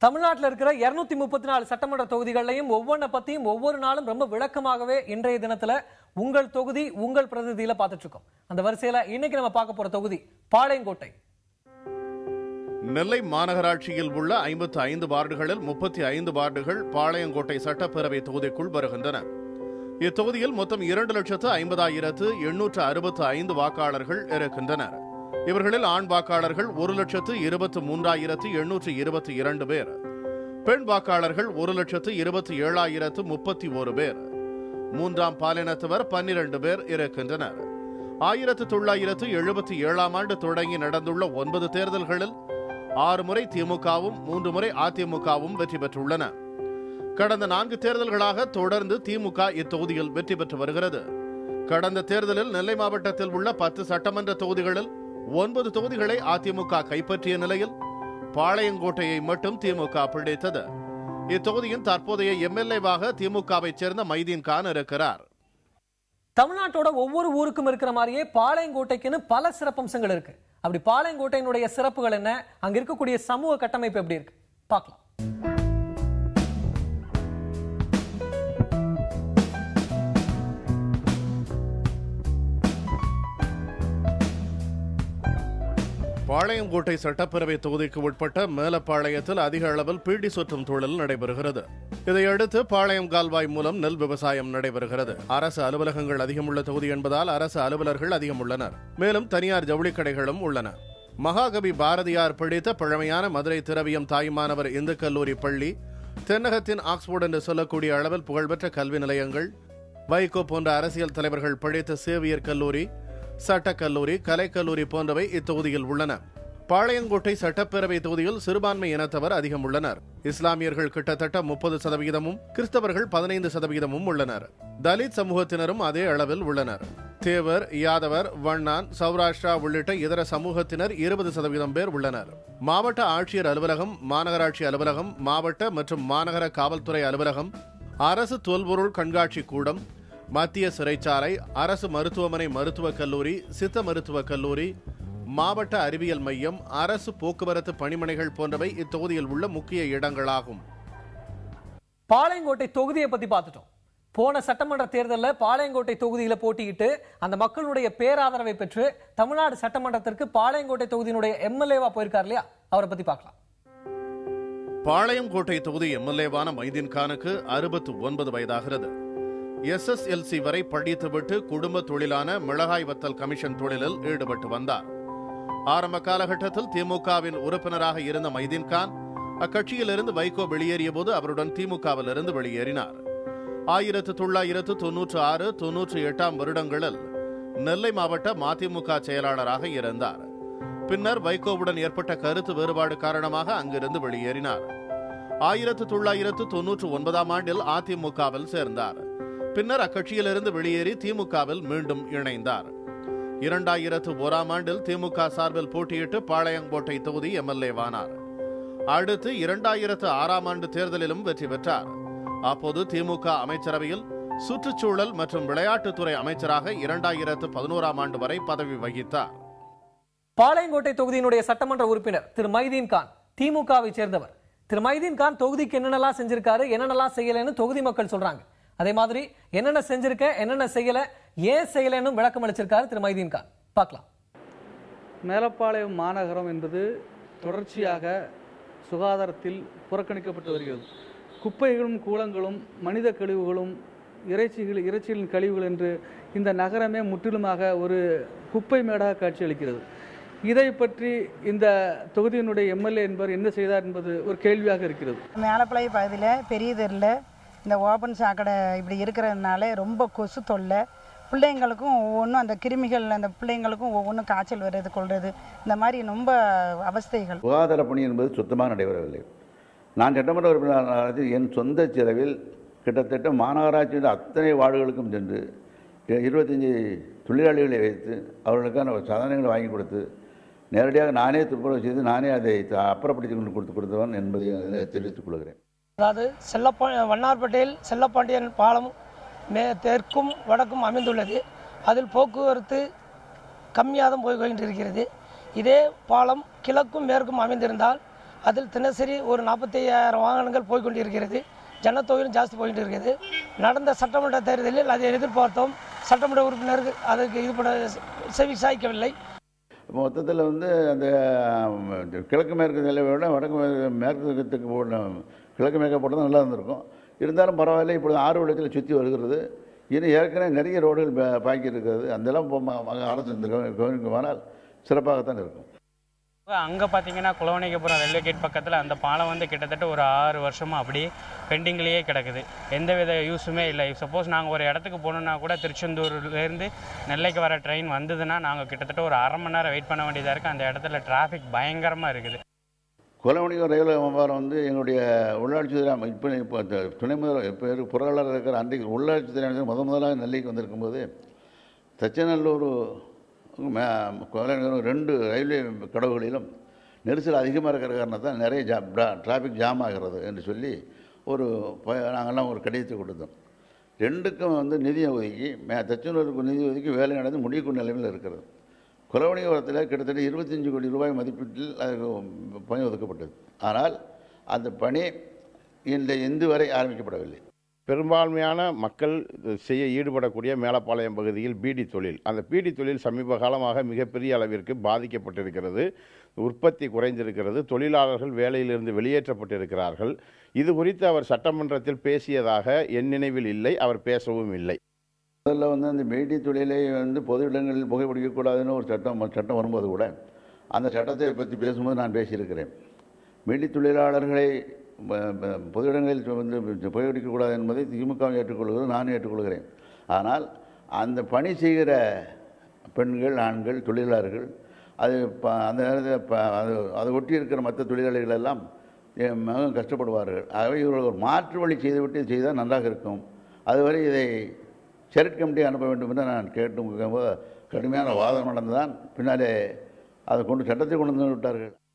தமிழ்நாட்டில் இருக்கிற இருநூத்தி முப்பத்தி நாலு சட்டமன்ற தொகுதிகளையும் ஒவ்வொன்றை பத்தியும் ஒவ்வொரு நாளும் ரொம்ப விளக்கமாகவே இன்றைய தினத்துல உங்கள் தொகுதி உங்கள் பிரதிநிதியில பார்த்துட்டு இருக்கோம் அந்த வரிசையில இன்னைக்கு நம்ம பார்க்க போற தொகுதி பாளையங்கோட்டை நெல்லை மாநகராட்சியில் உள்ள ஐம்பத்து ஐந்து வார்டுகளில் முப்பத்தி ஐந்து வார்டுகள் பாளையங்கோட்டை சட்டப்பேரவை தொகுதிக்குள் வருகின்றன இத்தொகுதியில் மொத்தம் இரண்டு லட்சத்து ஐம்பதாயிரத்து எண்ணூற்று அறுபத்து ஐந்து வாக்காளர்கள் இருக்கின்றனர் இவர்களில் ஆண் வாக்காளர்கள் ஒரு லட்சத்து இருபத்து மூன்றாயிரத்து எண்ணூற்று இருபத்தி இரண்டு பேர் பெண் வாக்காளர்கள் ஒரு லட்சத்து இருபத்தி ஏழாயிரத்து முப்பத்தி ஒரு பேர் மூன்றாம் பாலினத்தவர் பன்னிரண்டு பேர் இருக்கின்றனர் ஆயிரத்து தொள்ளாயிரத்து எழுபத்தி ஏழாம் ஆண்டு தொடங்கி நடந்துள்ள ஒன்பது தேர்தல்களில் ஆறு முறை திமுகவும் மூன்று முறை அதிமுகவும் வெற்றி பெற்றுள்ளன கடந்த நான்கு தேர்தல்களாக தொடர்ந்து திமுக இத்தொகுதியில் வெற்றி பெற்று வருகிறது கடந்த தேர்தலில் நெல்லை மாவட்டத்தில் உள்ள பத்து சட்டமன்ற தொகுதிகளில் ஒன்பது தொகுதிகளை அதிமுக கைப்பற்றிய நிலையில் பாளையங்கோட்டையை மட்டும் திமுக பிடித்தது இத்தொகுதியின் தற்போதைய எம்எல்ஏவாக திமுகவைச் சேர்ந்த மைதீன் கான் இருக்கிறார் தமிழ்நாட்டோட ஒவ்வொரு ஊருக்கும் இருக்கிற மாதிரியே பாளையங்கோட்டைக்குன்னு பல சிறப்பம்சங்கள் இருக்கு அப்படி பாளையங்கோட்டையினுடைய சிறப்புகள் என்ன அங்க இருக்கக்கூடிய சமூக கட்டமைப்பு எப்படி இருக்கு பார்க்கலாம் பாளையங்கோட்டை சட்டப்பேரவை தொகுதிக்கு உட்பட்ட மேலப்பாளையத்தில் அதிக அளவில் பீடி சுற்றும் தொழில் நடைபெறுகிறது இதையடுத்து பாளையம் கால்வாய் மூலம் நெல் விவசாயம் நடைபெறுகிறது அரசு அலுவலகங்கள் அதிகமுள்ள தொகுதி என்பதால் அரசு அலுவலர்கள் அதிகம் உள்ளனர் மேலும் தனியார் ஜவுளிக் கடைகளும் உள்ளன மகாகவி பாரதியார் பிடித்த பழமையான மதுரை திரவியம் தாய்மானவர் இந்து கல்லூரி பள்ளி தென்னகத்தின் ஆக்ஸ்போர்ட் என்று சொல்லக்கூடிய அளவில் புகழ்பெற்ற கல்வி நிலையங்கள் வைகோ போன்ற அரசியல் தலைவர்கள் படித்த சேவியர் கல்லூரி சட்டக்கல்லூரி கலைக்கல்லூரி போன்றவை இத்தொகுதியில் உள்ளன பாளையங்கோட்டை சட்டப்பேரவை தொகுதியில் சிறுபான்மை இனத்தவர் அதிகம் உள்ளனர் இஸ்லாமியர்கள் கிட்டத்தட்ட முப்பது சதவிகிதமும் கிறிஸ்தவர்கள் பதினைந்து சதவிகிதமும் உள்ளனர் தலித் சமூகத்தினரும் அதே அளவில் உள்ளனர் தேவர் யாதவர் வண்ணான் சௌராஷ்டிரா உள்ளிட்ட இதர சமூகத்தினர் இருபது சதவீதம் பேர் உள்ளனர் மாவட்ட ஆட்சியர் அலுவலகம் மாநகராட்சி அலுவலகம் மாவட்ட மற்றும் மாநகர காவல்துறை அலுவலகம் அரசு தொல்பொருள் கண்காட்சி கூடம் மத்திய சிறைச்சாலை அரசு மருத்துவமனை மருத்துவக் கல்லூரி சித்த மருத்துவக் கல்லூரி மாவட்ட அறிவியல் மையம் அரசு போக்குவரத்து பணிமனைகள் போன்றவை இத்தொகுதியில் உள்ள முக்கிய இடங்களாகும் பாளையங்கோட்டை தொகுதியை பத்தி பார்த்துட்டோம் போன சட்டமன்ற தேர்தலில் பாளையங்கோட்டை தொகுதியில போட்டியிட்டு அந்த மக்களுடைய பேராதரவை பெற்று தமிழ்நாடு சட்டமன்றத்திற்கு பாளையங்கோட்டை தொகுதியினுடைய எம்எல்ஏவா போயிருக்கார் இல்லையா அவரை பத்தி பார்க்கலாம் பாளையங்கோட்டை தொகுதி எம்எல்ஏவான மைதீன் கானுக்கு அறுபத்து ஒன்பது வயதாகிறது எஸ்எஸ்எல்சி வரை படித்துவிட்டு குடும்ப தொழிலான மிளகாய் வத்தல் கமிஷன் தொழிலில் ஈடுபட்டு வந்தார் ஆரம்ப காலகட்டத்தில் திமுகவின் உறுப்பினராக இருந்த மைதீன் கான் அக்கட்சியிலிருந்து வைகோ வெளியேறிய போது அவருடன் திமுகவில் இருந்து வெளியேறினார் ஆயிரத்து தொள்ளாயிரத்து தொன்னூற்று ஆறு தொன்னூற்று எட்டாம் வருடங்களில் நெல்லை மாவட்ட மதிமுக செயலாளராக இருந்தார் பின்னர் வைகோவுடன் ஏற்பட்ட கருத்து வேறுபாடு காரணமாக அங்கிருந்து வெளியேறினார் ஆயிரத்து தொள்ளாயிரத்து தொன்னூற்று ஒன்பதாம் ஆண்டில் அதிமுகவில் சேர்ந்தார் பின்னர் அக்கட்சியிலிருந்து வெளியேறி திமுகவில் மீண்டும் இணைந்தார் இரண்டாயிரத்து ஓராம் ஆண்டில் திமுக சார்பில் போட்டியிட்டு பாளையங்கோட்டை தொகுதி எம்எல்ஏவானார் அடுத்து இரண்டாயிரத்து ஆறாம் ஆண்டு தேர்தலிலும் வெற்றி பெற்றார் அப்போது திமுக அமைச்சரவையில் சுற்றுச்சூழல் மற்றும் விளையாட்டுத்துறை அமைச்சராக இரண்டாயிரத்து பதினோராம் ஆண்டு வரை பதவி வகித்தார் பாளையங்கோட்டை தொகுதியினுடைய சட்டமன்ற உறுப்பினர் திரு மைதீன் கான் திமுகவை சேர்ந்தவர் திரு மைதீன் கான் தொகுதிக்கு என்னென்னலாம் செஞ்சிருக்காரு என்னென்னலாம் செய்யலைன்னு தொகுதி மக்கள் சொல்றாங்க அதே மாதிரி என்னென்ன செஞ்சிருக்க என்னென்ன செய்யல ஏன் செய்யலைன்னு விளக்கம் அளிச்சிருக்காரு திரு மைதீன் கான் பார்க்கலாம் மேலப்பாளையம் மாநகரம் என்பது தொடர்ச்சியாக சுகாதாரத்தில் புறக்கணிக்கப்பட்டு வருகிறது குப்பைகளும் கூலங்களும் மனித கழிவுகளும் இறைச்சிகள் இறைச்சிகளின் கழிவுகள் என்று இந்த நகரமே முற்றிலுமாக ஒரு குப்பை மேடாக காட்சியளிக்கிறது இதை பற்றி இந்த தொகுதியினுடைய எம்எல்ஏ என்பவர் என்ன செய்தார் என்பது ஒரு கேள்வியாக இருக்கிறது மேலப்பாளைய பகுதியில் பெரிய தெருவில் இந்த ஓப்பன் சாக்கடை இப்படி இருக்கிறதுனால ரொம்ப கொசு தொல்லை பிள்ளைங்களுக்கும் ஒவ்வொன்றும் அந்த கிருமிகள் அந்த பிள்ளைங்களுக்கும் ஒவ்வொன்றும் காய்ச்சல் வர்றது கொள்வது இந்த மாதிரி ரொம்ப அவஸ்தைகள் சுகாதார பணி என்பது சுத்தமாக நடைபெறவில்லை நான் சட்டமன்ற உறுப்பினர் என் சொந்த செலவில் கிட்டத்தட்ட மாநகராட்சியின் அத்தனை வார்டுகளுக்கும் சென்று இருபத்தஞ்சி தொழிலாளிகளை வைத்து அவர்களுக்கான சாதனங்களை வாங்கி கொடுத்து நேரடியாக நானே துப்புரவு செய்து நானே அதை அப்புறப்படுத்தி கொண்டு கொடுத்து கொடுத்தவன் என்பதை தெரிவித்துக் கொள்கிறேன் அதாவது செல்லப்பா வண்ணார்பேட்டையில் செல்லப்பாண்டியன் பாலம் மே தெற்கும் வடக்கும் அமைந்துள்ளது அதில் போக்குவரத்து கம்மியாக தான் போய் கொண்டிருக்கிறது இதே பாலம் கிழக்கும் மேற்கும் அமைந்திருந்தால் அதில் தினசரி ஒரு நாற்பத்தையாயிரம் வாகனங்கள் போய்கொண்டிருக்கிறது ஜனத்தொகையும் ஜாஸ்தி போயிட்டு இருக்குது நடந்த சட்டமன்ற தேர்தலில் அதை எதிர்பார்த்தோம் சட்டமன்ற உறுப்பினர்கள் அதற்கு இது பண்ண செவி சாய்க்கவில்லை இப்போ மொத்தத்தில் வந்து அந்த ம், கிழக்கு மேற்கு நிலையை விட வடக்கு மேற்கு மேற்குக்கு போட கிழக்கு மேற்க போட்டது நல்லா இருந்திருக்கும் இருந்தாலும் பரவாயில்ல இப்பொழுது ஆறு வழியத்தில் சுற்றி வருகிறது இன்னும் ஏற்கனவே நிறைய ரோடுகள் பா- பாக்கி இருக்கிறது அந்தெல்லாம் இப்போ ம- ம- அரசு இந்த கவனி- கவனிக்குமானால் சிறப்பாகத்தான் இருக்கும் அங்கே பார்த்தீங்கன்னா குலவணிகபுரம் ரயில்வே கேட் பக்கத்தில் அந்த பாலம் வந்து கிட்டத்தட்ட ஒரு ஆறு வருஷமாக அப்படியே பெண்டிங்லேயே கிடக்குது எந்தவித யூஸுமே இல்லை சப்போஸ் நாங்கள் ஒரு இடத்துக்கு போகணுன்னா கூட திருச்செந்தூர்லேருந்து நெல்லைக்கு வர ட்ரெயின் வந்ததுன்னா நாங்கள் கிட்டத்தட்ட ஒரு அரை மணி நேரம் வெயிட் பண்ண வேண்டியதாக இருக்குது அந்த இடத்துல டிராஃபிக் பயங்கரமாக இருக்குது குலவணிகம் ரயில்வே விவகாரம் வந்து எங்களுடைய உள்ளாட்சி துறை அமை- இப்போ இப்போ இந்த துணை முதல்வர் இப்போ இருக்க பொருளாளர் இருக்கிற அன்றைக்கு உள்ளாட்சி துறை அமைச்சர் முத முதலாக நெல்லைக்கு வந்திருக்கும்போது தச்சநல்லூர் மே- குலவணிகம் ரெண்டு ரயில்வே கடவுகளிலும் நெரிசல் அதிகமாக இருக்கிற காரணத்தால் நிறைய ஜா டிராஃபிக் ஜாம் ஆகிறது என்று சொல்லி ஒரு ப- நாங்கள்லாம் ஒரு கடிதத்தை கொடுத்தோம் ரெண்டுக்கும் வந்து நிதியை ஒதுக்கி மே தச்சனூருக்கு நிதி ஒதுக்கி வேலை நடந்து முடியக்கூடிய நிலைமையில் இருக்கிறது குலவணிகபுரத்தில் கிட்டத்தட்ட இருபத்தஞ்சு கோடி ரூபாய் மதிப்பீட்டில் அதுக்கு பணி ஒதுக்கப்பட்டது ஆனால் அந்த பணி இந்த இன்று வரை ஆரம்பிக்கப்படவில்லை பெரும்பான்மையான மக்கள் செய்ய ஈடுபடக்கூடிய மேலப்பாளையம் பகுதியில் பீடி தொழில் அந்த பீடி தொழில் சமீப காலமாக மிகப்பெரிய அளவிற்கு பாதிக்கப்பட்டிருக்கிறது உற்பத்தி குறைந்திருக்கிறது தொழிலாளர்கள் வேலையிலிருந்து வெளியேற்றப்பட்டிருக்கிறார்கள் இது குறித்து அவர் சட்டமன்றத்தில் பேசியதாக என் நினைவில் இல்லை அவர் பேசவும் இல்லை முதல்ல வந்து அந்த பீடி தொழிலை வந்து பொது இடங்களில் புகைப்பிடிக்கக்கூடாதுன்னு ஒரு சட்டம் சட்டம் வரும்போது கூட அந்த சட்டத்தை பற்றி பேசும்போது நான் பேசியிருக்கிறேன் பீடி தொழிலாளர்களை ப- ப- பொது இடங்களில் வந்து புகைப்பிடிக்கக்கூடாது என்பதை திமுக ஏற்றுக்கொள்கிறது நான் ஏற்றுக்கொள்கிறேன் ஆனால் அந்த பணி செய்கிற பெண்கள் ஆண்கள் தொழிலாளர்கள் அது ப அந்த நேரத்தில் ப அது அதை ஒட்டி இருக்கிற மற்ற தொழிலாளிகள் எல்லாம் எ- மிகவும் கஷ்டப்படுவார்கள் ஆகவே இவர்கள் ஒரு மாற்று வழி செய்துவிட்டு இது செய்தால் நன்றாக இருக்கும் அதுவரை இதை செரட் கமிட்டி அனுப்ப வேண்டும் என்று நான் கேட்டு கடுமையான வாதம் நடந்துதான் பின்னாலே அதை கொண்டு சட்டத்தை கொண்டு வந்து விட்டார்கள்